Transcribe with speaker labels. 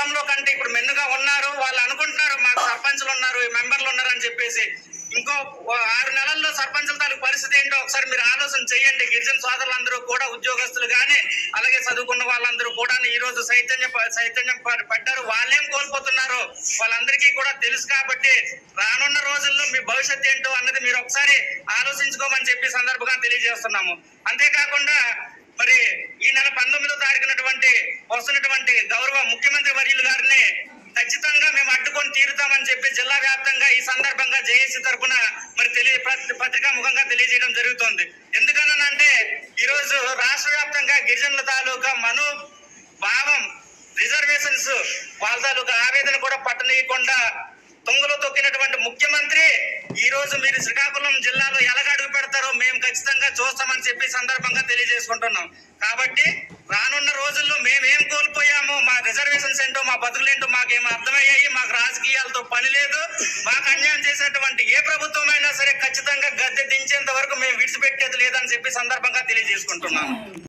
Speaker 1: గతంలో కంటే ఇప్పుడు మెన్నుగా ఉన్నారు వాళ్ళు అనుకుంటున్నారు మాకు సర్పంచులు ఉన్నారు మెంబర్లు ఉన్నారు అని చెప్పేసి ఇంకో ఓ ఆరు నెలల్లో సర్పంచుల తాలూకు పరిస్థితి ఏంటో ఒకసారి మీరు ఆలోచన చేయండి గిరిజన సోదరులందరూ కూడా ఉద్యోగస్తులు గాని అలాగే చదువుకున్న వాళ్ళందరూ కూడా ఈ రోజు చైతన్య చైతన్యం ప- పడ్డారు వాళ్ళేం కోల్పోతున్నారు వాళ్ళందరికీ కూడా తెలుసు కాబట్టి రానున్న రోజుల్లో మీ భవిష్యత్తు ఏంటో అన్నది మీరు ఒకసారి ఆలోచించుకోమని చెప్పి సందర్భంగా తెలియజేస్తున్నాము అంతేకాకుండా మరి ఈ నెల పంతొమ్మిదో తారీఖునటువంటి వస్తున్నటువంటి గౌరవ ముఖ్యమంత్రి వర్యులు గారిని ఖచ్చితంగా మేము అడ్డుకొని తీరుతామని చెప్పి జిల్లా వ్యాప్తంగా ఈ సందర్భంగా జేఏసీ తరఫున మరి తెలియ పత్రి- పత్రికా ముఖంగా తెలియజేయడం జరుగుతోంది ఎందుకనంటే ఈ రోజు రాష్ట్ర వ్యాప్తంగా గిరిజనుల తాలూకా మను భావం రిజర్వేషన్స్ వాళ్ళ తాలూకా ఆవేదన కూడా పట్టనీయకుండా తొంగలో తొక్కినటువంటి ముఖ్యమంత్రి ఈ రోజు మీరు శ్రీకాకుళం జిల్లాలో ఎలాగ అడుగు పెడతారో మేము ఖచ్చితంగా చూస్తామని చెప్పి ఈ సందర్భంగా తెలియజేసుకుంటున్నాం కాబట్టి రానున్న రోజుల్లో మేమేం కోల్పోయామో మా రిజర్వేషన్స్ ఏంటో మా బతుకులేంటో మాకేం అర్థమయ్యాయి మాకు రాజకీయాలతో పని లేదు మాకు అన్యాయం చేసినటువంటి ఏ ప్రభుత్వమైనా సరే ఖచ్చితంగా గద్దె దించేంత వరకు మేము విడిచిపెట్టేది లేదని చెప్పి సందర్భంగా తెలియజేసుకుంటున్నాను